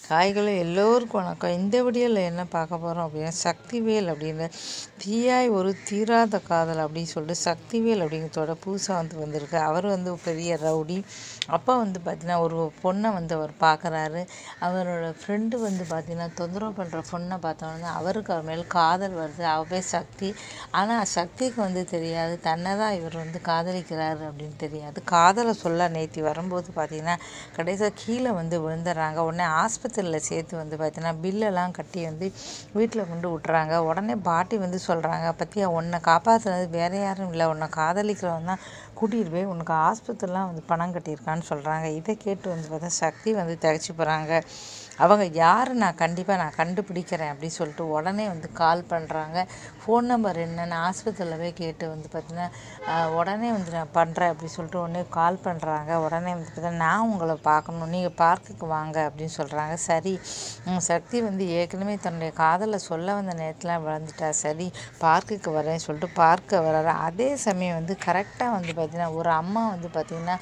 காய்களும் எல்லோருக்கும் வணக்கம் இந்த வீடியோவில் என்ன பார்க்க போகிறோம் அப்படின்னா சக்திவேல் அப்படின்னு தீயாய் ஒரு தீராத காதல் அப்படின்னு சொல்லிட்டு சக்திவேல் அப்படிங்கிறதோட புதுசாக வந்து வந்திருக்கு அவர் வந்து ஒரு பெரிய ரவுடி அப்பா வந்து பார்த்தீங்கன்னா ஒரு பொண்ணை வந்து அவர் பார்க்குறாரு அவரோட ஃப்ரெண்டு வந்து பார்த்தீங்கன்னா தொந்தரவு பண்ணுற பொண்ணை பார்த்தோன்னே அவருக்கு அவர் மேல் காதல் வருது அவ பேர் சக்தி ஆனால் சக்திக்கு வந்து தெரியாது தன்னை தான் இவர் வந்து காதலிக்கிறாரு அப்படின்னு தெரியாது காதலை சொல்ல நேத்தி வரும்போது பார்த்தீங்கன்னா கடைசியாக கீழே வந்து விழுந்துடுறாங்க உடனே ஆஸ்பத்திரியில் சேர்த்து வந்து பார்த்தீங்கன்னா பில்லெல்லாம் கட்டி வந்து வீட்டில் கொண்டு விட்றாங்க உடனே பாட்டி வந்து சொல்கிறாங்க பற்றியா உன்னை காப்பாற்றுனது வேறு யாரும் இல்லை உன்னை காதலிக்கிறவன் தான் கூட்டிகிட்டு போய் உனக்கு ஆஸ்பத்திரிலாம் வந்து பணம் கட்டியிருக்கான்னு சொல்கிறாங்க இதை கேட்டு வந்து பார்த்தா சக்தி வந்து திகச்சு போகிறாங்க அவங்க யார் நான் கண்டிப்பாக நான் கண்டுபிடிக்கிறேன் அப்படின்னு சொல்லிட்டு உடனே வந்து கால் பண்ணுறாங்க ஃபோன் நம்பர் என்னென்னு ஆஸ்பத்திரியில் போய் கேட்டு வந்து பார்த்தீங்கன்னா ஆஹ், உடனே வந்து நான் பண்ணுறேன் அப்படின்னு சொல்லிட்டு உடனே கால் பண்ணுறாங்க உடனே வந்து பார்த்தீங்கன்னா நான் உங்களை பார்க்கணும் நீங்கள் பார்க்குக்கு வாங்க அப்படின்னு சொல்கிறாங்க சரி உம், சக்தி வந்து ஏற்கனவே தன்னுடைய காதலை சொல்ல வந்த நேரத்தில் விளந்துட்டா சரி பார்க்குக்கு வரேன்னு சொல்லிட்டு பார்க்க வர்றாரு அதே சமயம் வந்து கரெக்டாக வந்து பார்த்தீங்கன்னா ஒரு அம்மா வந்து பார்த்திங்கன்னா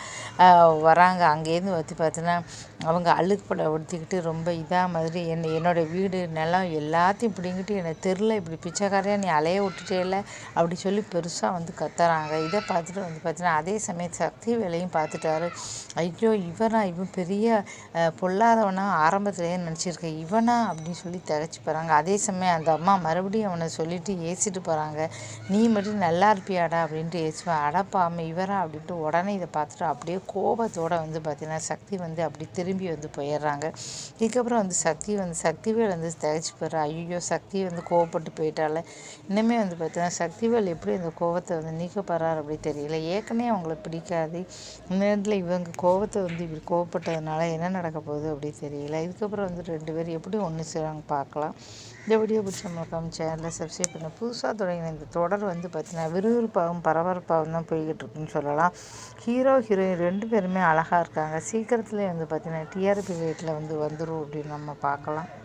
வராங்க அங்கேருந்து வந்து பார்த்தீங்கன்னா அவங்க அழுக்கு பட உடுத்திக்கிட்டு ரொம்ப இதாக மாதிரி என்ன என்னோடய வீடு நிலம் எல்லாத்தையும் பிடிங்கிட்டு என்னை தெருல இப்படி பிச்சைக்காரையாக நீ அலைய விட்டுட்டேல அப்படி சொல்லி பெருசாக வந்து கத்துறாங்க இதை பார்த்துட்டு வந்து பார்த்தீங்கன்னா அதே சமயம் சக்தி வேலையும் பார்த்துட்டாரு ஐயோ இவனா இவன் பெரிய அஹ், பொல்லாதவனா ஆரம்பத்திலேயே நினச்சிருக்கேன் இவனா அப்படின்னு சொல்லி திகச்சு போகிறாங்க அதே சமயம் அந்த அம்மா மறுபடியும் அவனை சொல்லிட்டு ஏசிட்டு போகிறாங்க நீ மட்டும் நல்லா இருப்பியாடா அப்படின்ட்டு ஏசுவேன் அடப்பாம இவரா அப்படின்ட்டு உடனே இதை பார்த்துட்டு அப்படியே கோபத்தோட வந்து பார்த்தீங்கன்னா சக்தி வந்து அப்படி திரும்பி வந்து போயிடுறாங்க இதுக்கப்புறம் வந்து சக்தி வந்து சக்திவேல் வந்து திகச்சு போயிடுறா ஐயோ சக்தி வந்து கோவப்பட்டு போயிட்டால இன்னுமே வந்து பார்த்தீங்கன்னா சக்திவேல் எப்படி அந்த கோவத்தை வந்து நீக்க போகிறார் அப்படி தெரியல ஏற்கனவே அவங்கள பிடிக்காது இந்த நேரத்தில் இவங்க கோவத்தை வந்து இப்படி கோவப்பட்டதுனால என்ன நடக்க போகுது அப்படி தெரியல இதுக்கப்புறம் வந்து ரெண்டு பேரும் எப்படி ஒன்று செய்கிறாங்க பார்க்கலாம் இந்த வீடியோ பிடிச்ச மறக்காம சேனலில் சப்ஸ்கிரைப் பண்ண புதுசாக தொடங்கின இந்த தொடர் வந்து பார்த்தீங்கன்னா விறுவிறுப்பாகவும் பரபரப்பாகவும் தான் போய்கிட்டு இருக்குன்னு சொல்லலாம் ஹீரோ ஹீரோயின் ரெண்டு பேருமே அழகாக இருக்காங்க சீக்கிரத்துலேயே வந்து பார்த்தீங்கன்னா டிஆர்பி ரேட்டில் வந்து வந்துடும் அப்படின்னு நம்ம பார்க்கலாம்